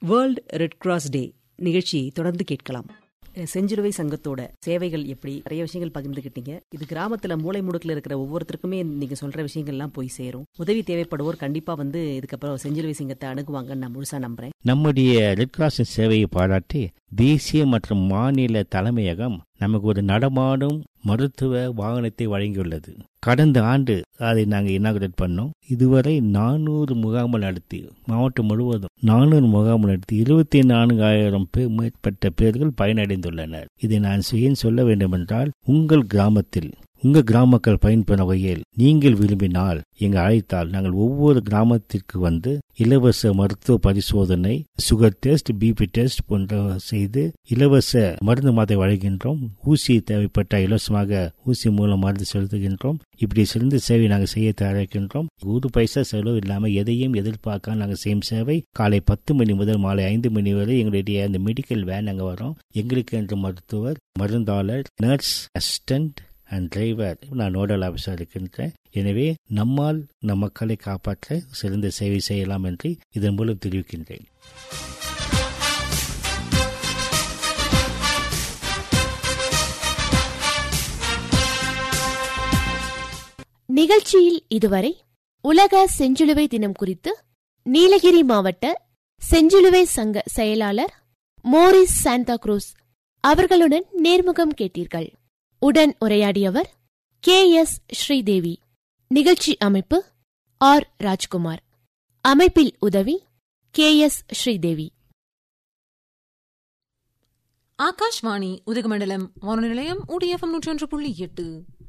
world red cross டே நிகழ்ச்சியை தொடர்ந்து கேட்கலாம் செஞ்சிலுவை சங்கத்தோட சேவைகள் எப்படி நிறைய விஷயங்கள் பகிர்ந்துக்கிட்டீங்க இது கிராமத்துல மூளை முடுக்கில் இருக்கிற ஒவ்வொருத்தருக்குமே நீங்க சொல்ற விஷயங்கள்லாம் போய் சேரும் உதவி தேவைப்படுவோர் கண்டிப்பா வந்து இதுக்கப்புறம் செஞ்சிலுவை சங்கத்தை அணுகுவாங்கன்னு நான் முழுசா நம்புறேன் நம்முடைய ரெட் கிராஸின் சேவையை பாராட்டி தேசிய மற்றும் மாநில தலைமையகம் நமக்கு ஒரு நடமாடும் மருத்துவ வாகனத்தை வழங்கியுள்ளது கடந்த ஆண்டு அதை நாங்கள் இனாகுரேட் பண்ணோம் இதுவரை நானூறு முகாம்கள் நடத்தி மாவட்டம் முழுவதும் நானூறு முகாம்கள் நடத்தி இருபத்தி நான்காயிரம் பேர் மேற்பட்ட பேர்கள் பயனடைந்துள்ளனர் இதை நான் ஏன் சொல்ல வேண்டுமென்றால் உங்கள் கிராமத்தில் உங்க கிராமக்கள் பயன்பெறும் வகையில் நீங்கள் விரும்பினால் எங்க அழைத்தால் நாங்கள் ஒவ்வொரு கிராமத்திற்கு வந்து இலவச மருத்துவ பரிசோதனை சுகர் டெஸ்ட் பிபி டெஸ்ட் போன்ற செய்து இலவச மருந்து மாதை வழங்குகின்றோம் ஊசி தேவைப்பட்ட இலவசமாக ஊசி மூலம் மருந்து செலுத்துகின்றோம் இப்படி சிறந்த சேவை நாங்கள் செய்ய தயாரிக்கின்றோம் ஒரு பைசா செலவு இல்லாமல் எதையும் எதிர்பார்க்க நாங்கள் செய்யும் சேவை காலை பத்து மணி முதல் மாலை ஐந்து மணி வரை எங்களுடைய அந்த மெடிக்கல் வேன் அங்கே வரும் எங்களுக்கு என்று மருத்துவர் மருந்தாளர் நர்ஸ் அசிஸ்டன்ட் அண்ட் டிரைவர் நான் நோடல் ஆஃபீஸாக இருக்கின்றேன் எனவே நம்மால் நம் மக்களை காப்பாற்ற சிறந்த சேவை செய்யலாம் என்று இதன் மூலம் தெரிவிக்கின்றேன் நிகழ்ச்சியில் இதுவரை உலக செஞ்சிலுவை தினம் குறித்து நீலகிரி மாவட்ட செஞ்சிலுவை சங்க செயலாளர் மோரிஸ் சாந்தா குரூஸ் அவர்களுடன் நேர்முகம் கேட்டீர்கள் உடன் உரையாடியவர் கே எஸ் ஸ்ரீதேவி நிகழ்ச்சி அமைப்பு ஆர் ராஜ்குமார் அமைப்பில் உதவி கே எஸ் ஸ்ரீதேவி ஆகாஷ்வாணி உதகமண்டலம் வானொலி நிலையம் ஊடிஎஃப்எம் நூற்றி ஒன்று புள்ளி எட்டு